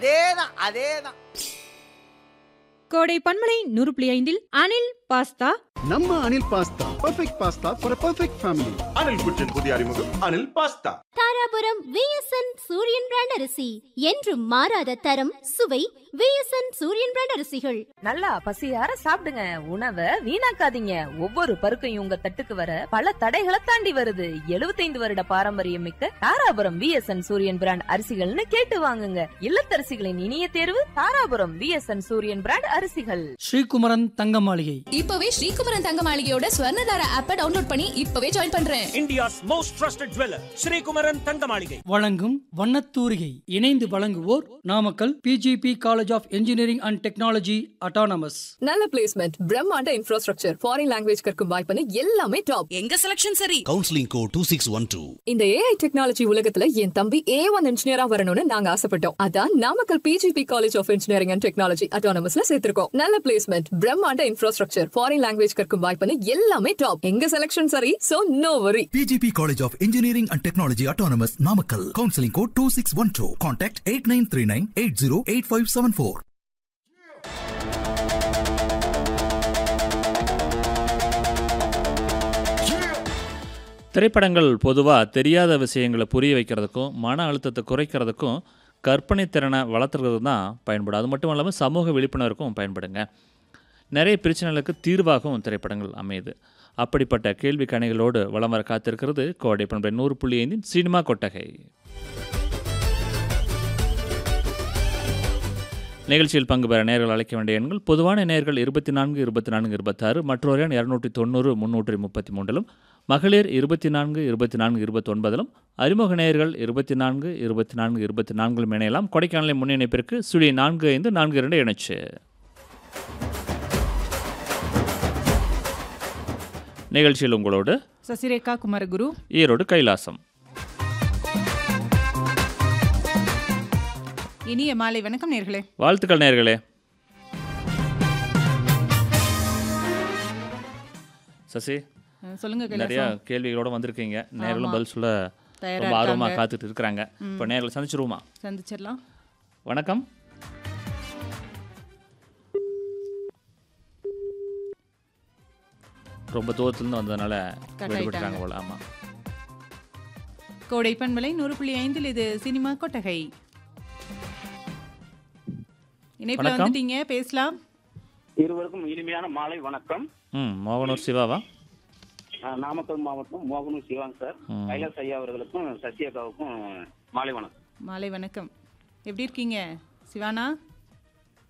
அதேதான் அதேதான் கோடை பன்மலை நூறு புள்ளி ஐந்தில் அனில் பாஸ்தா நம்ம Anil pasta perfect pasta for perfect family Anil குச்சின் புதிய அறிமுகம் Anil pasta Dharapuram V S N Suriyan brand அரிசி என்றும் மாறாத தரம் சுவை விஎஸ்என் சூரியன் பிராண்ட் அரிசிகள் நல்லா பசியார சாப்பிடுங்க உணவை வீணாக்காதீங்க ஒவ்வொரு பருக்கையும் உங்க தட்டுக்கு வர பல தடைகளை தாண்டி வருது 75 வருட பாரம்பரியம் மிக்க தாராபுரம் விஎஸ்என் சூரியன் பிராண்ட் அரிசிகள்னு கேட்டு வாங்குங்க இல்லத்தரசிகளின் இனிய தேர்வு தாராபுரம் விஎஸ்என் சூரியன் பிராண்ட் அரிசிகள் ஸ்ரீகுமரன் தங்க மாளிகை இப்பவே ஸ்ரீகுமரன் தங்க மாளிகையோட ஸ்வர்ணதாரா ஆப்பை டவுன்லோட் பண்ணி இப்பவே ஜாயின் பண்றேன் India's most trusted jeweller Srikumaran Thanga Maligai வழங்கும் வண்ணத்தூரிகை இணைந்து வழங்குவோர் Namakkal P G P college of engineering and technology autonomous நல்ல பிளேஸ்மெண்ட் பிரம்மாண்ட இன்ஃப்ராஸ்ட்ரக்சர் ஃபாரின் லாங்குவேஜ் கற்கும் வாய்ப்புன்னு எல்லாமே டாப் எங்க செலக்ஷன் சரி counselling code two six one two இந்த ஏஐ டெக்னாலஜி உலகத்துல என் தம்பி ஏ ஒன் இன்ஜினியரா வரணும்னு நாங்க ஆசைப்பட்டோம் அதான் Namakkal P G P college of engineering and technology அட்டானமஸ்ல சேர்த்திருக்கோம் நல்ல பிளேஸ்மெண்ட் பிரம்மாண்ட இன்ஃப்ராஸ்ட்ரக்சர் ஃபாரின் லாங்குவேஜ் கற்கும் வாய்ப்புன்னு எல்லாமே டாப் எங்க செலக்ஷன் சரி so no worry P G P college of engineering and technology autonomous Namakkal counselling code two six one two contact eight nine three nine eight zero eight five seven four திரைப்படங்கள் பொதுவாக தெரியாத விஷயங்களை புரிய வைக்கிறதுக்கும் மன அழுத்தத்தை குறைக்கிறதுக்கும் கற்பனை திறனை வளர்த்துறதுக்கு தான் பயன்படும் அது மட்டும் இல்லாமல் சமூக விழிப்புணர்வுக்கும் பயன்படுங்க நிறைய பிரச்சனைகளுக்கு தீர்வாகவும் திரைப்படங்கள் அமையுது அப்படிப்பட்ட கேள்வி கணைகளோடு வலம் வர காத்திருக்கிறது கோடை பண்பை நூறு புள்ளி ஐந்தின் சினிமா கொட்டகை நிகழ்ச்சியில் பங்கு பெற நேர்கள் அழைக்க வேண்டிய எண்கள் பொதுவான நேர்கள் இருபத்தி நான்கு இருபத்தி நான்கு இருபத்தாறு மற்றொரு எண் இரநூற்றி தொண்ணூறு முன்னூற்றி முப்பத்தி மூன்றிலும் மகளிர் இருபத்தி நான்கு இருபத்தி நான்கு இருபத்தொன்பதிலும் அறிமுக நேயர்கள் இருபத்தி நான்கு இருபத்தி நான்கு இருபத்தி நான்கிலும் இணையலாம் கொடைக்கானலை முன்னிணைப்பிற்கு சுழி நான்கு ஐந்து நான்கு இரண்டு இணைச்சு நிகழ்ச்சியில் உங்களோடு சசிரேகா குமாரகுரு ஈரோடு கைலாசம் இனிய மாலை வணக்கம் நேர்களே வாழ்த்துக்கள் நேர்களே சசி சொல்லுங்க நிறைய கேள்விகளோட வந்திருக்கீங்க நேர்களும் ஆமா. பதில் சொல்ல தயாரா ரொம்ப ஆர்வமாக இருக்காங்க. காத்துட்டு இருக்கிறாங்க இப்போ நேரில் சந்திச்சிருவோமா சந்திச்சிடலாம் வணக்கம் ரொம்ப தூரத்துலேருந்து வந்ததுனால Cut விடுபட்டுறாங்க ஆயிட்டாங்க. போல ஆமாம் கோடை பண்பலை நூறு புள்ளி ஐந்தில் இது சினிமா கொட்டகை இணைப்பில் வணக்கம். வந்துட்டீங்க பேசலாம் இருவருக்கும் இனிமையான மாலை வணக்கம் ம் மோகனூர் சிவாவா அஹ், நாமக்கல் மாவட்டம் மோகனூர் சிவாங் சார் ம். கைலாஸ் ஐயா அவர்களுக்கும் சசியக்காவுக்கும் மாலை வணக்கம் மாலை வணக்கம் எப்படி இருக்கீங்க சிவானா